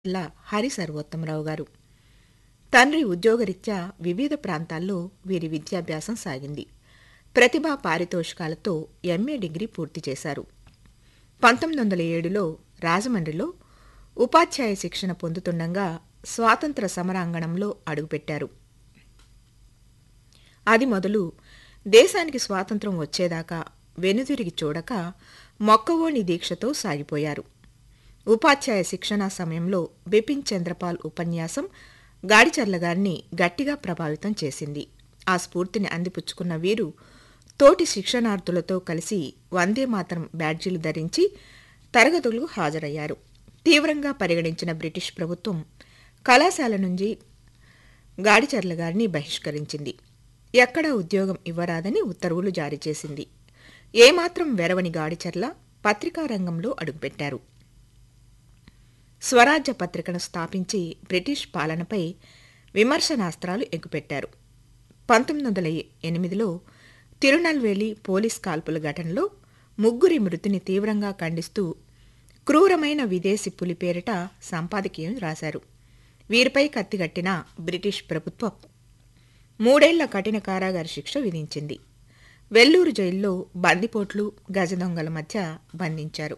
లా హరి సర్వోత్తమరావు గారు తండ్రి ఉద్యోగరీత్యా వివిధ ప్రాంతాల్లో వీరి విద్యాభ్యాసం సాగింది ప్రతిభా పారితోషికాలతో ఎంఏ డిగ్రీ పూర్తి చేశారు పంతొమ్మిది వందల ఏడులో రాజమండ్రిలో ఉపాధ్యాయ శిక్షణ పొందుతుండగా స్వాతంత్ర సమరాంగణంలో అడుగుపెట్టారు అది మొదలు దేశానికి స్వాతంత్రం వచ్చేదాకా వెనుదిరిగి చూడక మొక్కవోని దీక్షతో సాగిపోయారు ఉపాధ్యాయ శిక్షణా సమయంలో బిపిన్ చంద్రపాల్ ఉపన్యాసం గాడిచర్ల గారిని గట్టిగా ప్రభావితం చేసింది ఆ స్ఫూర్తిని అందిపుచ్చుకున్న వీరు తోటి శిక్షణార్థులతో కలిసి వందే మాతరం బ్యాడ్జీలు ధరించి తరగతులకు హాజరయ్యారు తీవ్రంగా పరిగణించిన బ్రిటిష్ ప్రభుత్వం కళాశాల నుంచి గాడిచర్ల గారిని బహిష్కరించింది ఎక్కడా ఉద్యోగం ఇవ్వరాదని ఉత్తర్వులు జారీ చేసింది ఏమాత్రం వెరవని గాడిచర్ల పత్రికా రంగంలో అడుగుపెట్టారు స్వరాజ్య పత్రికను స్థాపించి బ్రిటిష్ పాలనపై విమర్శనాస్త్రాలు ఎగుపెట్టారు పంతొమ్మిది వందల ఎనిమిదిలో తిరునల్వేలి పోలీస్ కాల్పుల ఘటనలో ముగ్గురి మృతిని తీవ్రంగా ఖండిస్తూ క్రూరమైన విదేశీ పులి పేరిట సంపాదకీయం రాశారు వీరిపై కత్తిగట్టిన బ్రిటిష్ ప్రభుత్వం మూడేళ్ల కఠిన కారాగార శిక్ష విధించింది వెల్లూరు జైల్లో బందిపోట్లు గజదొంగల మధ్య బంధించారు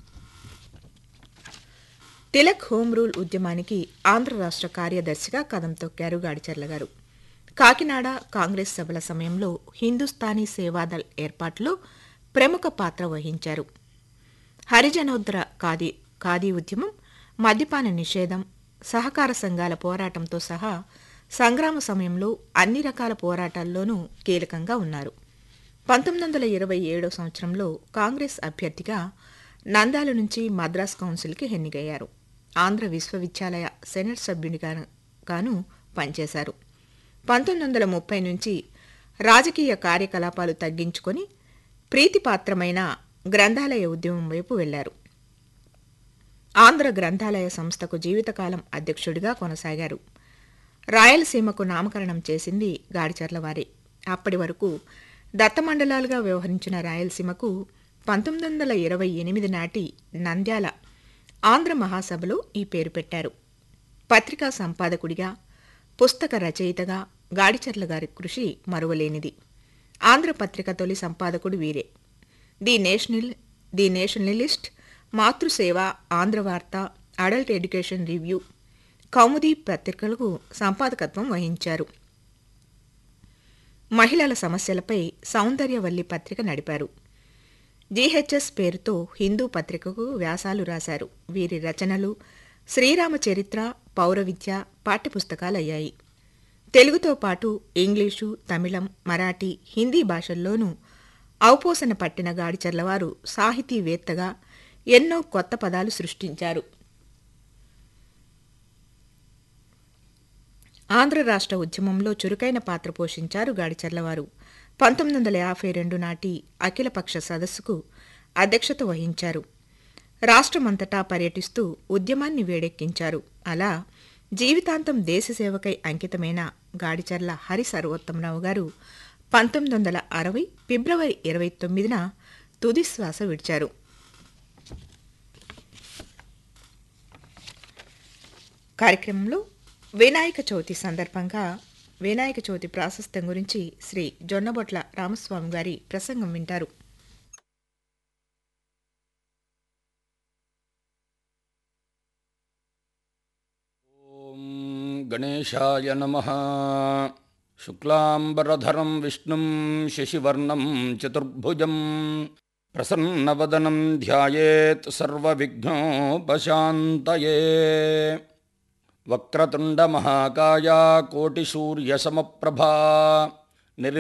తిలక్ హోం రూల్ ఉద్యమానికి ఆంధ్ర రాష్ట్ర కార్యదర్శిగా కదం తొక్కారు గాడిచర్ల గారు కాకినాడ కాంగ్రెస్ సభల సమయంలో హిందుస్థానీ సేవాదల్ ఏర్పాటులో ప్రముఖ పాత్ర వహించారు హరిజనోద్ర ఖాదీ ఖాదీ ఉద్యమం మద్యపాన నిషేధం సహకార సంఘాల పోరాటంతో సహా సంగ్రామ సమయంలో అన్ని రకాల పోరాటాల్లోనూ కీలకంగా ఉన్నారు పంతొమ్మిది వందల ఇరవై ఏడో సంవత్సరంలో కాంగ్రెస్ అభ్యర్థిగా నందాల నుంచి మద్రాస్ కౌన్సిల్కి ఎన్నికయ్యారు ఆంధ్ర విశ్వవిద్యాలయ సెనెట్ సభ్యునిగా గాను పనిచేశారు పంతొమ్మిది వందల ముప్పై నుంచి రాజకీయ కార్యకలాపాలు తగ్గించుకొని ప్రీతిపాత్రమైన గ్రంథాలయ ఉద్యమం వైపు వెళ్లారు ఆంధ్ర గ్రంథాలయ సంస్థకు జీవితకాలం అధ్యక్షుడిగా కొనసాగారు రాయలసీమకు నామకరణం చేసింది గాడిచర్ల వారే అప్పటి వరకు దత్తమండలాలుగా వ్యవహరించిన రాయలసీమకు పంతొమ్మిది వందల ఇరవై ఎనిమిది నాటి నంద్యాల ఆంధ్ర మహాసభలో ఈ పేరు పెట్టారు పత్రికా సంపాదకుడిగా పుస్తక రచయితగా గాడిచర్ల గారి కృషి మరువలేనిది ఆంధ్ర పత్రిక తొలి సంపాదకుడు వీరే the national the nationalist Matruseva Andhravartha adult education review Kaumudi పత్రికలకు సంపాదకత్వం వహించారు మహిళల సమస్యలపై సౌందర్యవల్లి పత్రిక నడిపారు జీహెచ్ఎస్ పేరుతో హిందూ పత్రికకు వ్యాసాలు రాశారు వీరి రచనలు శ్రీరామ చరిత్ర పౌరవిద్య పాఠ్యపుస్తకాలయ్యాయి తెలుగుతో పాటు ఇంగ్లీషు తమిళం మరాఠీ హిందీ భాషల్లోనూ ఔపోసన పట్టిన గాడిచర్లవారు సాహితీవేత్తగా ఎన్నో కొత్త పదాలు సృష్టించారు ఆంధ్ర రాష్ట్ర ఉద్యమంలో చురుకైన పాత్ర పోషించారు గాడిచర్లవారు పంతొమ్మిది వందల యాభై రెండు నాటి అఖిలపక్ష సదస్సుకు అధ్యక్షత వహించారు రాష్ట్రమంతటా పర్యటిస్తూ ఉద్యమాన్ని వేడెక్కించారు అలా జీవితాంతం దేశసేవకై అంకితమైన గాడిచర్ల హరి సర్వోత్తమరావు గారు పంతొమ్మిది వందల అరవై ఫిబ్రవరి ఇరవై తొమ్మిదిన తుది శ్వాస విడిచారు కార్యక్రమంలో వినాయక చవితి సందర్భంగా వినాయక చవితి ప్రాశస్త్యం గురించి శ్రీ జొన్నబొట్ల రామస్వామి గారి ప్రసంగం వింటారు ॐ गणेशाय नमः शुक्लाम्बरधरं विष्णुं शशिवर्णं चतुर्भुजं प्रसन्नवदनं ध्यायेत् सर्वविघ्नोपशान्तये वक्रतुण्डमहाकाया कोटिसूर्यसमप्रभा